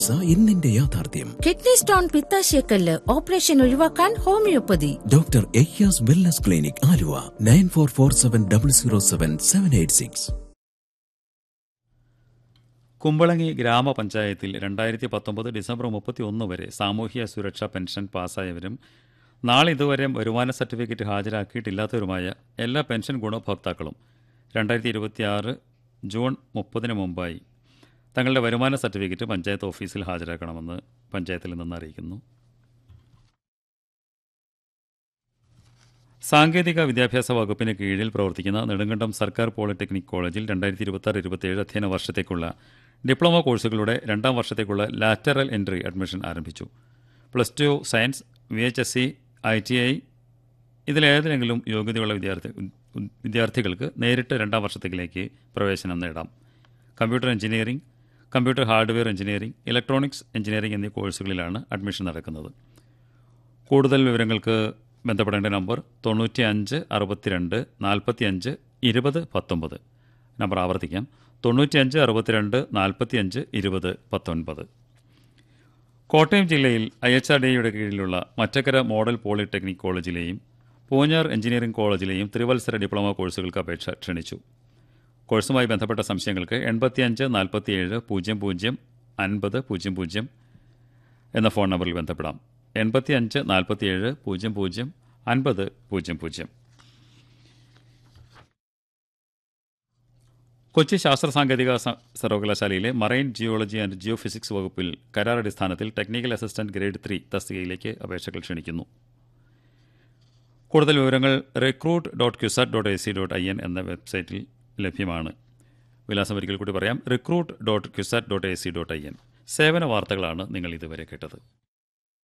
സ ഇന്നിന്റെ യാഥാർത്ഥ്യം കിഡ്നി സ്റ്റോൺ പിത്താശയക്കല്ല് ഓപ്പറേഷൻ ഒഴിവാക്കാൻ ഹോമിയോപ്പതി ഡോക്ടർ എയ്യാസ് wellness clinic Aluva nine four four seven double zero seven seven eight six Kumbalangi ഗ്രാമപഞ്ചായത്തിൽ രണ്ടായിരത്തി പത്തൊമ്പത് ഡിസംബർ മുപ്പത്തി ഒന്ന് വരെ സാമൂഹ്യ സുരക്ഷാ പെൻഷൻ പാസ്സായവരും നാളെ ഇതുവരെ വരുമാന സർട്ടിഫിക്കറ്റ് ഹാജരാക്കിയിട്ടില്ലാത്തവരുമായ എല്ലാ പെൻഷൻ ഗുണഭോക്താക്കളും രണ്ടായിരത്തി ഇരുപത്തിയാറ് ജൂൺ മുപ്പതിന് മുമ്പായി തങ്ങളുടെ വരുമാന സർട്ടിഫിക്കറ്റ് പഞ്ചായത്ത് ഓഫീസിൽ ഹാജരാക്കണമെന്ന് പഞ്ചായത്തിൽ നിന്ന് അറിയിക്കുന്നു സാങ്കേതിക വിദ്യാഭ്യാസ വകുപ്പിന് കീഴിൽ പ്രവർത്തിക്കുന്ന നെടുങ്കണ്ടം സർക്കാർ പോളിടെക്നിക് കോളേജിൽ രണ്ടായിരത്തി ഇരുപത്തി ആറ് ഇരുപത്തിയേഴ് അധ്യയന വർഷത്തേക്കുള്ള ഡിപ്ലോമ കോഴ്സുകളുടെ രണ്ടാം വർഷത്തേക്കുള്ള ലാറ്ററൽ എൻട്രി അഡ്മിഷൻ ആരംഭിച്ചു plus two science V H S C I T I ഇതിലേതെങ്കിലും യോഗ്യതയുള്ള വിദ്യാർത്ഥി വിദ്യാർത്ഥികൾക്ക് നേരിട്ട് രണ്ടാം വർഷത്തേക്കിലേക്ക് പ്രവേശനം നേടാം computer engineering computer hardware engineering electronics engineering എന്നീ കോഴ്സുകളിലാണ് അഡ്മിഷൻ നടക്കുന്നത് കൂടുതൽ വിവരങ്ങൾക്ക് ബന്ധപ്പെടേണ്ട നമ്പർ തൊണ്ണൂറ്റി അഞ്ച് അറുപത്തിരണ്ട് നാൽപ്പത്തി അഞ്ച് ഇരുപത് പത്തൊമ്പത് നമ്പർ ആവർത്തിക്കാം തൊണ്ണൂറ്റിയഞ്ച് അറുപത്തിരണ്ട് നാൽപ്പത്തിയഞ്ച് ഇരുപത് പത്തൊൻപത് കോട്ടയം ജില്ലയിൽ ഐ എച്ച് ആർ ഡിയുടെ കീഴിലുള്ള മറ്റക്കര മോഡൽ പോളിടെക്നിക് കോളേജിലെയും പൂഞ്ഞാർ എഞ്ചിനീയറിംഗ് കോളേജിലെയും ത്രിവത്സര ഡിപ്ലോമ കോഴ്സുകൾക്ക് അപേക്ഷ ക്ഷണിച്ചു കോഴ്സുമായി ബന്ധപ്പെട്ട സംശയങ്ങൾക്ക് എൺപത്തിയഞ്ച് നാൽപ്പത്തിയേഴ് പൂജ്യം പൂജ്യം അൻപത് പൂജ്യം പൂജ്യം എന്ന ഫോൺ നമ്പറിൽ ബന്ധപ്പെടാം എൺപത്തിയഞ്ച് നാൽപ്പത്തിയേഴ് പൂജ്യം പൂജ്യം അൻപത് പൂജ്യം പൂജ്യം കൊച്ചി ശാസ്ത്ര സാങ്കേതിക സ- സർവകലാശാലയിലെ marine geology and geophysics വകുപ്പിൽ കരാർ അടിസ്ഥാനത്തിൽ ടെക്നിക്കൽ അസിസ്റ്റന്റ് ഗ്രേഡ് ത്രീ തസ്തികയിലേക്ക് അപേക്ഷകൾ ക്ഷണിക്കുന്നു കൂടുതൽ വിവരങ്ങൾ recruit dot CUSAT dot A C dot I N എന്ന വെബ്സൈറ്റിൽ ലഭ്യമാണ് വിലാസം ഒരിക്കൽ കൂടി പറയാം recruit dot CUSAT dot A C dot I N സേവന വാർത്തകളാണ് നിങ്ങൾ ഇതുവരെ കേട്ടത്